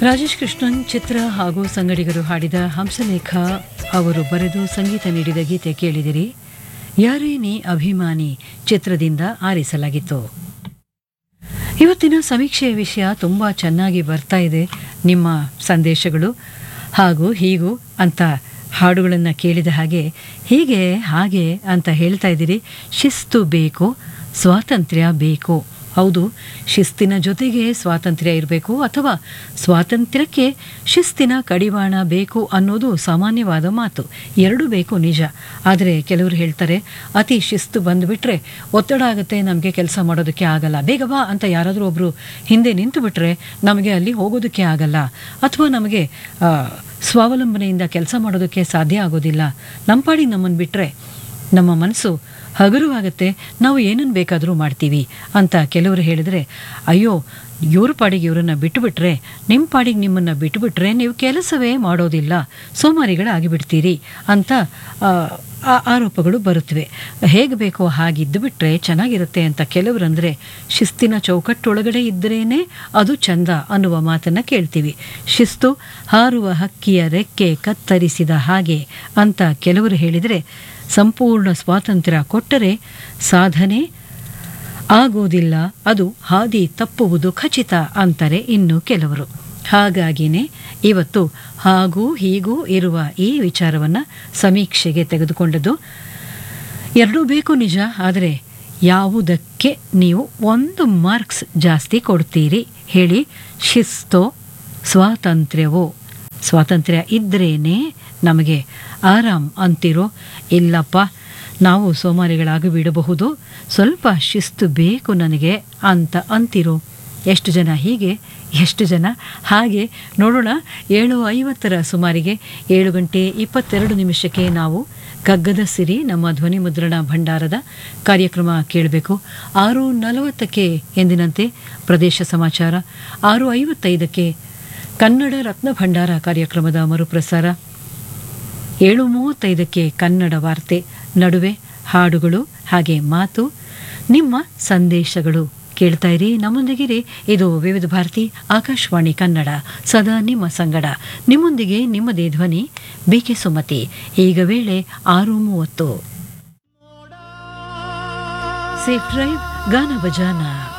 ರಾಜೇಶ್ ಕೃಷ್ಣನ್ ಚಿತ್ರ ಹಾಗೂ ಸಂಗಡಿಗರು ಹಾಡಿದ ಹಂಸಲೇಖ ಅವರು ಬರೆದು ಸಂಗೀತ ನೀಡಿದ ಗೀತೆ ಕೇಳಿದಿರಿ ಯಾರೇ ನೀ ಅಭಿಮಾನಿ ಚಿತ್ರದಿಂದ ಆರಿಸಲಾಗಿತ್ತು ಇವತ್ತಿನ ಸಮೀಕ್ಷೆಯ ವಿಷಯ ತುಂಬ ಚೆನ್ನಾಗಿ ಬರ್ತಾ ಇದೆ ನಿಮ್ಮ ಸಂದೇಶಗಳು ಹಾಗೂ ಹೀಗೂ ಅಂತ ಹಾಡುಗಳನ್ನು ಕೇಳಿದ ಹಾಗೆ ಹೀಗೆ ಹಾಗೆ ಅಂತ ಹೇಳ್ತಾ ಇದ್ದೀರಿ ಶಿಸ್ತು ಬೇಕು ಸ್ವಾತಂತ್ರ್ಯ ಬೇಕು ಹೌದು ಶಿಸ್ತಿನ ಜೊತೆಗೆ ಸ್ವಾತಂತ್ರ್ಯ ಇರಬೇಕು ಅಥವಾ ಸ್ವಾತಂತ್ರ್ಯಕ್ಕೆ ಶಿಸ್ತಿನ ಕಡಿವಾಣ ಬೇಕು ಅನ್ನೋದು ಸಾಮಾನ್ಯವಾದ ಮಾತು ಎರಡೂ ಬೇಕು ನಿಜ ಆದರೆ ಕೆಲವರು ಹೇಳ್ತಾರೆ ಅತಿ ಶಿಸ್ತು ಬಂದುಬಿಟ್ರೆ ಒತ್ತಡ ಆಗುತ್ತೆ ನಮಗೆ ಕೆಲಸ ಮಾಡೋದಕ್ಕೆ ಆಗಲ್ಲ ಬೇಗ ಬಾ ಅಂತ ಯಾರಾದರೂ ಒಬ್ಬರು ಹಿಂದೆ ನಿಂತು ಬಿಟ್ರೆ ನಮಗೆ ಅಲ್ಲಿ ಹೋಗೋದಕ್ಕೆ ಆಗಲ್ಲ ಅಥವಾ ನಮಗೆ ಆ, ಸ್ವಾವಲಂಬನೆಯಿಂದ ಕೆಲಸ ಮಾಡೋದಕ್ಕೆ ಸಾಧ್ಯ ಆಗೋದಿಲ್ಲ ನಮ್ಮ ಪಾಡಿಗೆ ನಮ್ಮನ್ನು ಬಿಟ್ಟರೆ ನಮ್ಮ ಮನಸ್ಸು ಹಗುರವಾಗುತ್ತೆ ನಾವು ಏನನ್ನು ಬೇಕಾದರೂ ಮಾಡ್ತೀವಿ ಅಂತ ಕೆಲವರು ಹೇಳಿದರೆ ಅಯ್ಯೋ ಇವ್ರ ಪಾಡಿಗೆ ಇವರನ್ನು ಬಿಟ್ಟುಬಿಟ್ರೆ ನಿಮ್ಮ ಪಾಡಿಗೆ ನಿಮ್ಮನ್ನು ಬಿಟ್ಟುಬಿಟ್ರೆ ನೀವು ಕೆಲಸವೇ ಮಾಡೋದಿಲ್ಲ ಸೋಮಾರಿಗಳಾಗಿಬಿಡ್ತೀರಿ ಅಂತ ಆ, ಆ ಆರೋಪಗಳು ಬರುತ್ತವೆ ಹೇಗೆ ಬೇಕೋ ಹಾಗಿದ್ದು ಬಿಟ್ಟರೆ ಚೆನ್ನಾಗಿರುತ್ತೆ ಅಂತ ಕೆಲವರಂದರೆ ಶಿಸ್ತಿನ ಚೌಕಟ್ಟೊಳಗಡೆ ಇದ್ದರೇನೆ ಅದು ಚಂದ ಅನ್ನುವ ಮಾತನ್ನು ಕೇಳ್ತೀವಿ ಶಿಸ್ತು ಹಾರುವ ಹಕ್ಕಿಯ ರೆಕ್ಕೆ ಕತ್ತರಿಸಿದ ಹಾಗೆ ಅಂತ ಕೆಲವರು ಹೇಳಿದರೆ ಸಂಪೂರ್ಣ ಸ್ವಾತಂತ್ರ್ಯ ಕೊಟ್ಟರೆ ಸಾಧನೆ ಆಗೋದಿಲ್ಲ ಅದು ಹಾದಿ ತಪ್ಪುವುದು ಖಚಿತ ಅಂತಾರೆ ಇನ್ನು ಕೆಲವರು ಹಾಗಾಗಿನೇ ಇವತ್ತು ಹಾಗೂ ಹೀಗೂ ಇರುವ ಈ ವಿಚಾರವನ್ನು ಸಮೀಕ್ಷೆಗೆ ತೆಗೆದುಕೊಂಡದ್ದು ಎರಡೂ ಬೇಕು ನಿಜ ಆದರೆ ಯಾವುದಕ್ಕೆ ನೀವು ಒಂದು ಮಾರ್ಕ್ಸ್ ಜಾಸ್ತಿ ಕೊಡ್ತೀರಿ ಹೇಳಿ ಶಿಸ್ತೋ ಸ್ವಾತಂತ್ರ್ಯವೋ ಸ್ವಾತಂತ್ರ್ಯ ಇದ್ರೇನೆ ನಮಗೆ ಆರಾಮ್ ಅಂತಿರೋ ಇಲ್ಲಪ್ಪ ನಾವು ಸೋಮಾರಿಗಳಾಗಿ ಬಿಡಬಹುದು ಸ್ವಲ್ಪ ಶಿಸ್ತು ಬೇಕು ನನಗೆ ಅಂತ ಅಂತಿರೋ ಎಷ್ಟು ಜನ ಹೀಗೆ ಎಷ್ಟು ಜನ ಹಾಗೆ ನೋಡೋಣ ಏಳು ಐವತ್ತರ ಸುಮಾರಿಗೆ ಏಳು ಗಂಟೆ ಇಪ್ಪತ್ತೆರಡು ನಿಮಿಷಕ್ಕೆ ನಾವು ಕಗ್ಗದ ಸಿರಿ ನಮ್ಮ ಧ್ವನಿ ಮುದ್ರಣ ಭಂಡಾರದ ಕಾರ್ಯಕ್ರಮ ಕೇಳಬೇಕು ಆರು ನಲವತ್ತಕ್ಕೆ ಎಂದಿನಂತೆ ಪ್ರದೇಶ ಸಮಾಚಾರ ಆರು ಐವತ್ತೈದಕ್ಕೆ ಕನ್ನಡ ರತ್ನ ಭಂಡಾರ ಕಾರ್ಯಕ್ರಮದ ಮರುಪ್ರಸಾರ ಏಳು ಮೂವತ್ತೈದಕ್ಕೆ ಕನ್ನಡ ವಾರ್ತೆ ನಡುವೆ ಹಾಡುಗಳು ಹಾಗೆ ಮಾತು ನಿಮ್ಮ ಸಂದೇಶಗಳು ಕೇಳ್ತಾ ಇರಿ ನಮ್ಮೊಂದಿಗಿರಿ ಇದು ವಿವಿಧ ಭಾರತಿ ಆಕಾಶವಾಣಿ ಕನ್ನಡ ಸದಾ ನಿಮ್ಮ ಸಂಗಡ ನಿಮ್ಮೊಂದಿಗೆ ನಿಮ್ಮದೇ ಧ್ವನಿ ಬಿ ಕೆ ಸುಮತಿ ಈಗ ವೇಳೆ ಆರು ಮೂವತ್ತು ಸೇಫ್ ಡ್ರೈವ್ ಗಾನ ಬಜಾನ